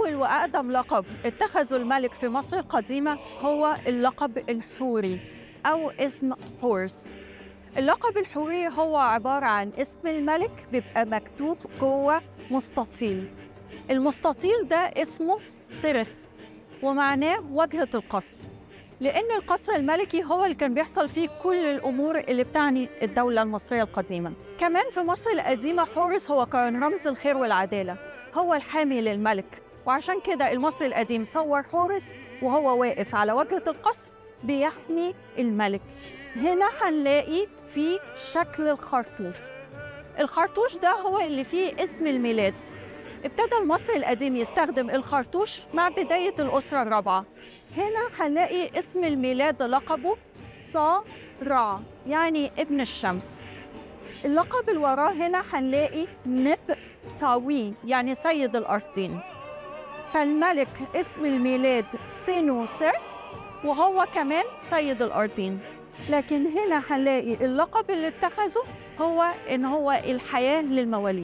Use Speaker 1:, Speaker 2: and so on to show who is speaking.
Speaker 1: أول وأقدم لقب اتخذه الملك في مصر القديمة هو اللقب الحوري أو اسم حورس اللقب الحوري هو عبارة عن اسم الملك بيبقى مكتوب جوه مستطيل المستطيل ده اسمه سرخ ومعناه واجهة القصر لأن القصر الملكي هو اللي كان بيحصل فيه كل الأمور اللي بتعني الدولة المصرية القديمة كمان في مصر القديمة حورس هو كان رمز الخير والعدالة هو الحامي للملك وعشان كده المصري القديم صور حورس وهو واقف على واجهة القصر بيحمي الملك هنا هنلاقي في شكل الخرطوش الخرطوش ده هو اللي فيه اسم الميلاد ابتدى المصري القديم يستخدم الخرطوش مع بداية الأسرة الرابعة هنا هنلاقي اسم الميلاد لقبه صا را يعني ابن الشمس اللقب اللي وراه هنا هنلاقي نب تاوي يعني سيد الأرضين فالملك اسم الميلاد سينو سرت وهو كمان سيد الأرضين لكن هنا هنلاقي اللقب اللي اتخذه هو إن هو الحياة للمواليد